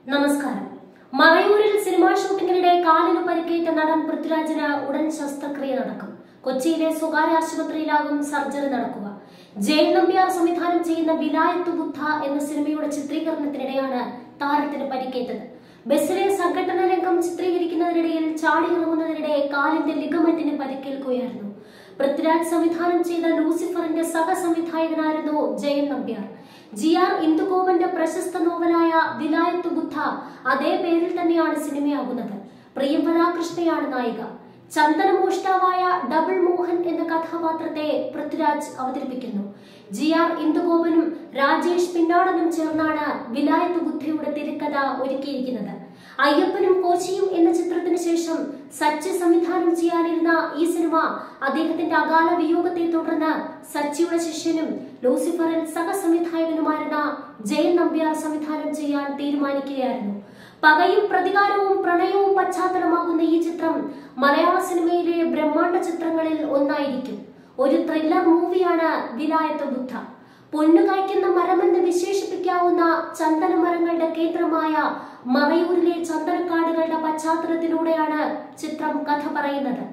നമസ്കാരം മറയൂരിൽ സിനിമാ ഷൂട്ടിങ്ങിനിടെ കാലിന് പരിക്കേറ്റ നടൻ പൃഥ്വിരാജിന് ഉടൻ ശസ്ത്രക്രിയ നടക്കും കൊച്ചിയിലെ സ്വകാര്യ ആശുപത്രിയിലാകും സർജറി നടക്കുക ജയൻ നമ്പ്യാർ സംവിധാനം ചെയ്യുന്ന വിലായത്ത് ബുദ്ധ എന്ന സിനിമയുടെ ചിത്രീകരണത്തിനിടെയാണ് താരത്തിന് പരിക്കേറ്റത് ബസ്സിലെ സംഘടന രംഗം ചിത്രീകരിക്കുന്നതിനിടയിൽ ചാടിയിറങ്ങുന്നതിനിടെ കാലിന്റെ ലിഗമെന്റിന് പരിക്കേൽക്കുകയായിരുന്നു പൃഥ്വിരാജ് സംവിധാനം ചെയ്ത ലൂസിഫറിന്റെ സഹസംവിധായകനായിരുന്നു ജയൻ നമ്പ്യാർ ജി ആർ ഇന്ദുഗോപന്റെ പ്രശസ്ത നോവലായ വിലായത്ത് ബുദ്ധ അതേ പേരിൽ തന്നെയാണ് സിനിമയാകുന്നത് പ്രിയംവര കൃഷ്ണയാണ് നായിക ചന്ദനമോഷ്ടാവായ ഡബിൾ മോഹൻ എന്ന കഥാപാത്രത്തെ പൃഥ്വിരാജ് അവതരിപ്പിക്കുന്നു ജി ആർ ഇന്ദുഗോപനും രാജേഷ് പിന്നാടനും ചേർന്നാണ് വിലായത്ത് ബുദ്ധയുടെ തിരക്കഥ ഒരുക്കിയിരിക്കുന്നത് അയ്യപ്പനും കോച്ചിയും എന്ന ചിത്രത്തിന് ശേഷം സച്ചി സംവിധാനം ചെയ്യാനിരുന്ന ഈ സിനിമ അദ്ദേഹത്തിന്റെ അകാല വിയോഗത്തെ തുടർന്ന് സച്ചിയുടെ ശിഷ്യനും ലൂസിഫറിൽ സഹസംവിധായകനുമായിരുന്ന ജയൻ നമ്പ്യാർ സംവിധാനം ചെയ്യാൻ തീരുമാനിക്കുകയായിരുന്നു പകയും പ്രതികാരവും പ്രണയവും പശ്ചാത്തലമാകുന്ന ഈ ചിത്രം മലയാള സിനിമയിലെ ബ്രഹ്മാണ്ഡ ചിത്രങ്ങളിൽ ഒന്നായിരിക്കും ഒരു ത്രില്ലർ മൂവിയാണ് വിലായത്ത് ബുദ്ധ പൊന്നു കായ്ക്കുന്ന മരമെന്ന് വിശേഷിപ്പിക്കാവുന്ന ചന്ദന മരങ്ങളുടെ കേന്ദ്രമായ മറയൂരിലെ ചന്ദനക്കാടുകളുടെ പശ്ചാത്തലത്തിലൂടെയാണ് ചിത്രം കഥ പറയുന്നത്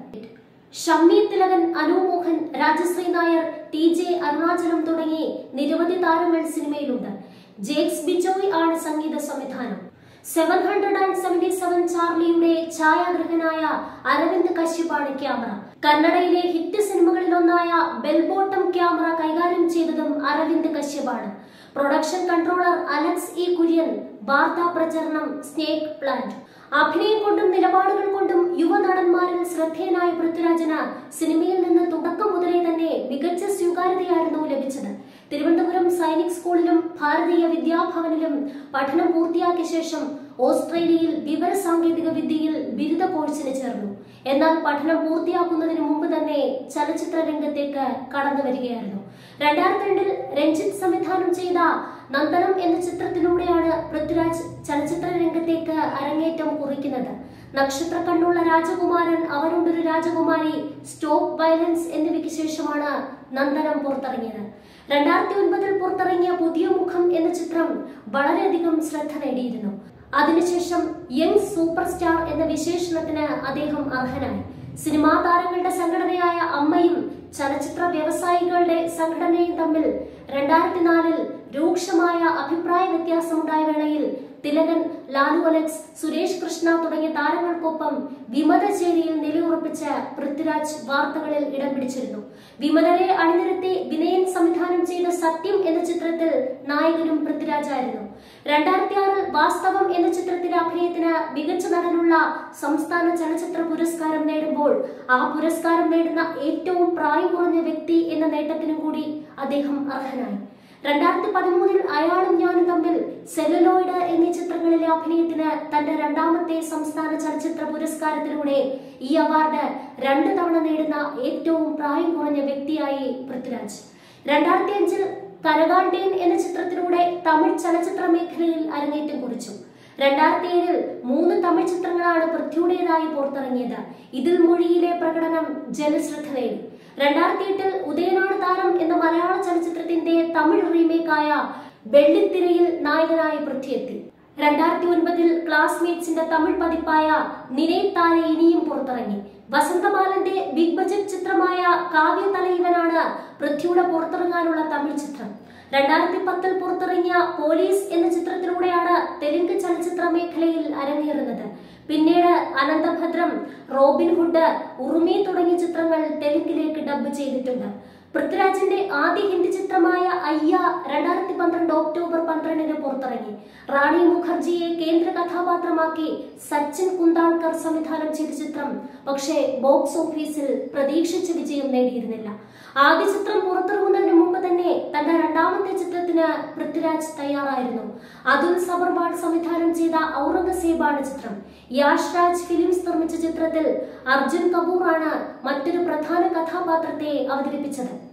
ഷമ്മി തിലകൻ അനുമോഹൻ രാജശ്രീ നായർ ടി ജെ അരുണാചലം തുടങ്ങി നിരവധി താരങ്ങൾ സിനിമയിലുണ്ട് ജേക്സ് ബിജോയ് ആണ് സംഗീത സംവിധാനം seven hundred and seventy seven ചാർലിയുടെ ഛായാഗ്രഹനായ അരവിന്ദ് കശ്യപാണ് ക്യാമറ കന്നഡയിലെ ഹിറ്റ് സിനിമകളിലൊന്നായ ബെൽബോട്ടം ക്യാമറ കൈകാര്യം ചെയ്തതും അരവിന്ദ് കശ്യപാണ് production controller Alex E Kurian വാർത്താ പ്രചരണം സ്നേക് പ്ലാന്റ് അഭിനയം കൊണ്ടും നിലപാടുകൾ കൊണ്ടും യുവനടന്മാരിൽ ശ്രദ്ധേയനായ പൃഥ്വിരാജന് സിനിമയിൽ നിന്ന് തുടക്കം മുതലേ തന്നെ മികച്ച സ്വീകാര്യതയായിരുന്നു ലഭിച്ചത് തിരുവനന്തപുരം സൈനിക് സ്കൂളിലും ഭാരതീയ വിദ്യാഭവനിലും പഠനം പൂർത്തിയാക്കിയ ശേഷം ഓസ്ട്രേലിയയിൽ വിവര സാങ്കേതിക വിദ്യയിൽ ബിരുദ കോഴ്സിന് ചേർന്നു എന്നാൽ പഠനം പൂർത്തിയാക്കുന്നതിന് മുമ്പ് തന്നെ ചലച്ചിത്ര രംഗത്തേക്ക് കടന്നു വരികയായിരുന്നു രണ്ടായിരത്തി രണ്ടിൽ രഞ്ജിത്ത് സംവിധാനം ചെയ്ത നന്ദനം എന്ന ചിത്രത്തിലൂടെയാണ് പൃഥ്വിരാജ് ചലച്ചിത്ര രംഗത്തേക്ക് അരങ്ങേറ്റം കുറിക്കുന്നത് നക്ഷത്ര കണ്ണുള്ള രാജകുമാരൻ അവനുണ്ടൊരു രാജകുമാരി സ്റ്റോപ്പ് വയലൻസ് എന്നിവയ്ക്ക് ശേഷമാണ് നന്ദനം പുറത്തിറങ്ങിയത് രണ്ടായിരത്തി ഒൻപതിൽ പുറത്തിറങ്ങിയ പുതിയ മുഖം എന്ന ചിത്രം വളരെയധികം ശ്രദ്ധ നേടിയിരുന്നു അതിനുശേഷം യങ് സൂപ്പർ സ്റ്റാർ എന്ന വിശേഷണത്തിന് അദ്ദേഹം അർഹനായി സിനിമാ താരങ്ങളുടെ സംഘടനയായ അമ്മയും ചലച്ചിത്ര വ്യവസായികളുടെ സംഘടനയും തമ്മിൽ രണ്ടായിരത്തി നാലിൽ രൂക്ഷമായ അഭിപ്രായ വ്യത്യാസമുണ്ടായ വേളയിൽ തിലകൻ ലാലു അലക്സ് സുരേഷ് കൃഷ്ണ തുടങ്ങിയ താരങ്ങൾക്കൊപ്പം വിമതചേരിയിൽ നിലയുറപ്പിച്ച പൃഥ്വിരാജ് വാർത്തകളിൽ ഇടം പിടിച്ചിരുന്നു വിമതരെ അണിനിരത്തി വിനയൻ സംവിധാനം ചെയ്ത സത്യം എന്ന ചിത്രത്തിൽ നായകനും പൃഥ്വിരാജായിരുന്നു രണ്ടായിരത്തി ആറിൽ വാസ്തവം എന്ന ചിത്രത്തിലെ അഭിനയത്തിന് മികച്ച നടനുള്ള സംസ്ഥാന ചലച്ചിത്ര പുരസ്കാരം നേടുമ്പോൾ ആ പുരസ്കാരം നേടുന്ന ഏറ്റവും പ്രായം കുറഞ്ഞ വ്യക്തി എന്ന നേട്ടത്തിനും കൂടി അദ്ദേഹം അർഹനായി രണ്ടായിരത്തി പതിമൂന്നിൽ അയാളും ഞാനും തമ്മിൽ സെല്ലുലോയിഡ് എന്നീ ചിത്രങ്ങളിലെ അഭിനയത്തിന് തന്റെ രണ്ടാമത്തെ സംസ്ഥാന ചലച്ചിത്ര പുരസ്കാരത്തിലൂടെ ഈ അവാർഡ് രണ്ട് തവണ നേടുന്ന ഏറ്റവും പ്രായം കുറഞ്ഞ വ്യക്തിയായി പൃഥ്വിരാജ് രണ്ടായിരത്തി അഞ്ചിൽ കനകാണ്ടേൻ എന്ന ചിത്രത്തിലൂടെ തമിഴ് ചലച്ചിത്ര മേഖലയിൽ അരങ്ങേറ്റം കുറിച്ചു രണ്ടായിരത്തി ഏഴിൽ മൂന്ന് തമിഴ് ചിത്രങ്ങളാണ് പൃഥ്വിയുടേതായി പുറത്തിറങ്ങിയത് ഇതിൽ മൊഴിയിലെ പ്രകടനം ജനശ്രദ്ധ നേടി രണ്ടായിരത്തി എട്ടിൽ ഉദയനാട് താരം എന്ന മലയാള ചലച്ചിത്രത്തിന്റെ തമിഴ് റീമേക്കായ വെള്ളിത്തിരയിൽ നായകനായി പൃഥ്വിയെത്തി രണ്ടായിരത്തി ഒൻപതിൽ ക്ലാസ്മേറ്റ്സിന്റെ തമിഴ് പതിപ്പായ നിനേ താരെ ഇനിയും പുറത്തിറങ്ങി വസന്തമാലന്റെ ബിഗ് ബജറ്റ് ചിത്രമായ കാവ്യ തലൈവനാണ് പൃഥ്വിയുടെ പുറത്തിറങ്ങാനുള്ള തമിഴ് ചിത്രം രണ്ടായിരത്തി പത്തിൽ പുറത്തിറങ്ങിയ പോലീസ് എന്ന ചിത്രത്തിലൂടെയാണ് തെലുങ്ക് ചലച്ചിത്ര മേഖലയിൽ അരങ്ങേറുന്നത് പിന്നീട് അനന്തഭദ്രം റോബിൻഹുഡ് ഉറുമി തുടങ്ങിയ ചിത്രങ്ങൾ തെലുങ്കിലേക്ക് ഡബ് ചെയ്തിട്ടുണ്ട് പൃഥ്വിരാജിന്റെ ആദ്യ ഹിന്ദി ചിത്രമായ അയ്യ രണ്ടായിരത്തി പന്ത്രണ്ട് ഒക്ടോബർ പന്ത്രണ്ടിന് പുറത്തിറങ്ങി റാണി മുഖർജിയെ കേന്ദ്ര കഥാപാത്രമാക്കി സച്ചിൻ കുന്താൾക്കർ സംവിധാനം ചെയ്ത ചിത്രം പക്ഷേ ബോക്സ് ഓഫീസിൽ പ്രതീക്ഷിച്ച വിജയം നേടിയിരുന്നില്ല ആദ്യ ചിത്രം പുറത്തിറങ്ങുന്നതിന് മുമ്പ് തന്നെ തന്റെ രണ്ടാമത്തെ ചിത്രത്തിന് പൃഥ്വിരാജ് തയ്യാറായിരുന്നു അതുൽ സബർവാൾ സംവിധാനം ചെയ്ത ഔറംഗസേബാണ് ചിത്രം യാഷ് രാജ് ഫിലിംസ് നിർമ്മിച്ച ചിത്രത്തിൽ അർജുൻ കപൂർ ആണ് മറ്റൊരു പ്രധാന കഥാപാത്രത്തെ അവതരിപ്പിച്ചത്